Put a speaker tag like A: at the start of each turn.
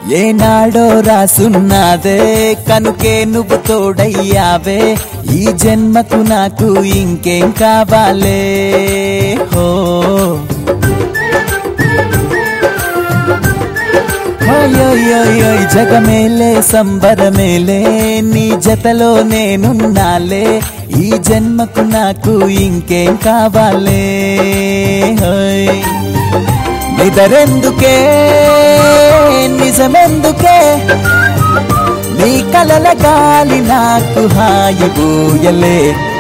A: ఏనాడో రాసున్నదే కనుకే నువ్వు తోడయ్యావే ఈ జన్మకు నాకు ఇంకేం కావాలే హో ఓయోయోయోయ్ జగమేలే సంబరమేలే నీ జతలో నేనున్నాలే ఈ జన్మకు నాకు ఇంకేం కావాలే హోయ్ నిదరెందుకే నిజమెందుకే నీ కలల గాలి నాకు హాయి బూయలే